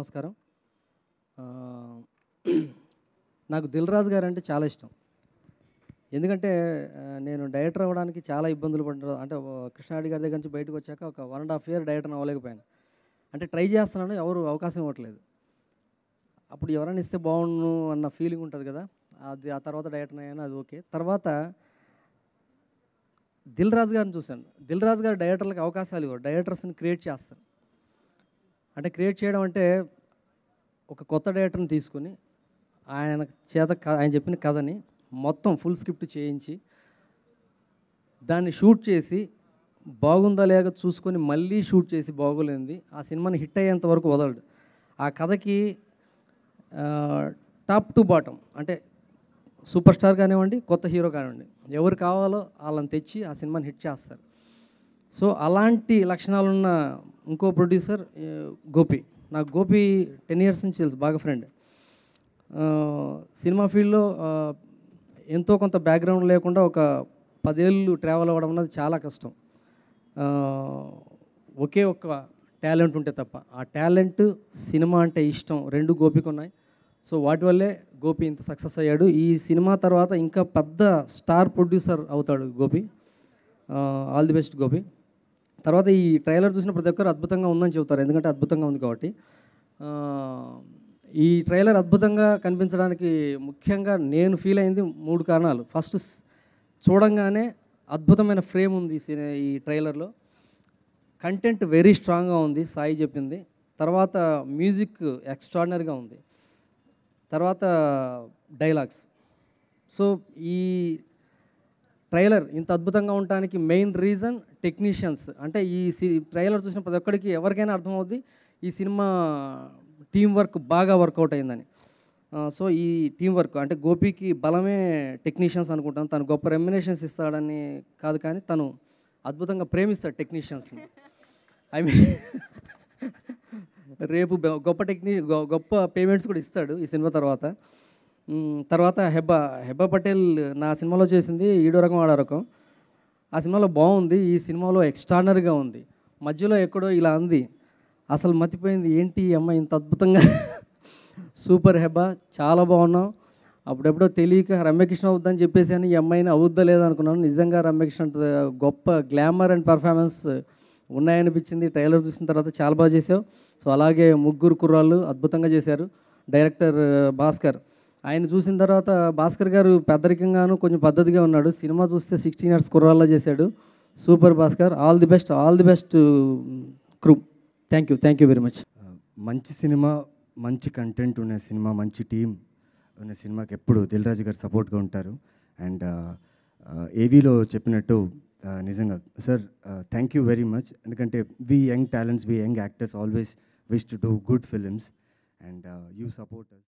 నమస్కారం ఆ, నాకు దిల్ రాజు గారు అంటే చాలా ఇష్టం ఎందుకంటే ఆ, నేను డైరెక్టర్ అవ్వడానికి చాలా ఇబ్బందులు పడ్డా అంటే ఓ కృష్ణారెడ్డి గారి దగ్గర నుంచి బయటకు వచ్చాక ఒక one and half year director అవ్వలేకపోయాను అంటే ట్రై చేస్తున్నాను ఎవరు అవకాశం ఇవ్వట్లేదు అప్పుడు ఎవరైనా ఇస్తే బాగుండు అన్న ఫీలింగ్ ఉంటుంది కదా అది ఆ తర్వాత డైరెక్టర్ అయ్యాను అది ఓకే తర్వాత దిల్ రాజు గారిని చూశాను దిల్ రాజు గారు డైరెక్టర్లకు అవకాశాలు ఇవ్వరు డైరెక్టర్స్ని క్రియేట్ చేస్తారు అంటే క్రియేట్ చేయడం అంటే ఒక కొత్త డైరెక్టర్ని తీసుకుని ఆయన చేత క- ఆయన చెప్పిన కథని మొత్తం ఫుల్ స్క్రిప్ట్ చేయించి దాన్ని షూట్ చేసి బాగుందా లేక చూసుకొని మళ్ళీ షూట్ చేసి బాగోలేంది ఆ సినిమాని హిట్ అయ్యేంత వరకు వదలడు ఆ కథకి ఆ, టాప్ టు బాటమ్ అంటే సూపర్ స్టార్ కానివ్వండి కొత్త హీరో కానివ్వండి ఎవరు కావాలో వాళ్ళని తెచ్చి ఆ సినిమాని హిట్ చేస్తారు సో అలాంటి లక్షణాలున్న ఇంకో ప్రొడ్యూసర్ ఏ, గోపి నాకు గోపి టెన్ ఇయర్స్ నుంచి తెలుసు బాగా ఫ్రెండ్ సినిమా ఫీల్డ్లో ఆ, ఎంతో కొంత బ్యాక్గ్రౌండ్ లేకుండా ఒక పదేళ్ళు ట్రావెల్ అవ్వడం అన్నది చాలా కష్టం ఆ, ఒకే ఒక్క టాలెంట్ ఉంటే తప్ప ఆ టాలెంట్ సినిమా అంటే ఇష్టం రెండు గోపికి ఉన్నాయి సో వాటి వల్లే గోపి ఇంత సక్సెస్ అయ్యాడు ఈ సినిమా తర్వాత ఇంకా పెద్ద స్టార్ ప్రొడ్యూసర్ అవుతాడు Gopi all the best Gopi తర్వాత ఈ ట్రైలర్ చూసిన ప్రతి ఒక్కరు అద్భుతంగా ఉందని చెబుతారు ఎందుకంటే అద్భుతంగా ఉంది కాబట్టి ఆ, ఈ ట్రైలర్ అద్భుతంగా కనిపించడానికి ముఖ్యంగా నేను ఫీల్ అయింది మూడు కారణాలు ఫస్ట్ స్- చూడంగానే అద్భుతమైన ఫ్రేమ్ ఉంది ఈ సిని- ఈ ట్రైలర్లో కంటెంట్ వెరీ స్ట్రాంగ్గా ఉంది సాయి చెప్పింది తర్వాత మ్యూజిక్ ఎక్స్ట్రాడినరీగా ఉంది తర్వాత డైలాగ్స్ సో ఈ ట్రైలర్ ఇంత అద్భుతంగా ఉండటానికి మెయిన్ రీజన్ టెక్నీషియన్స్ అంటే ఈ సి ట్రైలర్ చూసిన ప్రతి ఒక్కడికి ఎవరికైనా అర్థమవుద్ది ఈ సినిమా టీం వర్క్ బాగా వర్కౌట్ అయిందని ఆ, సో ఈ టీం వర్క్ అంటే గోపికి బలమే టెక్నీషియన్స్ అనుకుంటాను తను గొప్ప రెమ్యునేషన్స్ ఇస్తాడని కాదు కానీ తను అద్భుతంగా ప్రేమిస్తాడు టెక్నీషియన్స్ని ఐ మీన్ రేపు బె- గొప్ప టెక్నీ గొ- గొప్ప పేమెంట్స్ కూడా ఇస్తాడు ఈ సినిమా తర్వాత మ్, తర్వాత హెబ్బా హెబ్బా పటేల్ నా సినిమాలో చేసింది ఈడో రకం ఆడో రకం ఆ సినిమాలో బాగుంది ఈ సినిమాలో ఎక్స్ట్రానరీగా ఉంది మధ్యలో ఎక్కడో ఇలా అంది అసలు మతిపోయింది ఏంటి ఈ అమ్మాయి ఇంత అద్భుతంగా సూపర్ హెబ్బా చాలా బాగున్నావు అప్పుడెప్పుడో తెలియక రమ్యకృష్ణ అవుద్దని చెప్పేసి అని ఈ అమ్మాయిని అవుద్దా లేదా అనుకున్నాను నిజంగా రమ్యకృష్ణ అంత గొప్ప గ్లామర్ అండ్ పర్ఫార్మెన్స్ ఉన్నాయనిపించింది ట్రైలర్ చూసిన తర్వాత చాలా బాగా చేసావు సో అలాగే ముగ్గురు కుర్రాళ్ళు అద్భుతంగా చేశారు డైరెక్టర్ భాస్కర్ ఆయన చూసిన తర్వాత భాస్కర్ గారు పెద్దరికంగాను కొంచెం పద్ధతిగా ఉన్నాడు సినిమా చూస్తే సిక్స్టీన్ ఇయర్స్ కుర్రాళ్ళ చేశాడు super Bhaskar all the best all the best crew thank you thank you very much మంచి సినిమా మంచి కంటెంట్ ఉన్న సినిమా మంచి టీం ఉన్న సినిమాకి ఎప్పుడు దిల్ రాజు గారు సపోర్ట్గా ఉంటారు అండ్ ఏవీలో చెప్పినట్టు uh, నిజంగా sir thank you very much ఎందుకంటే we young talents we young actors always wish to do good films and you support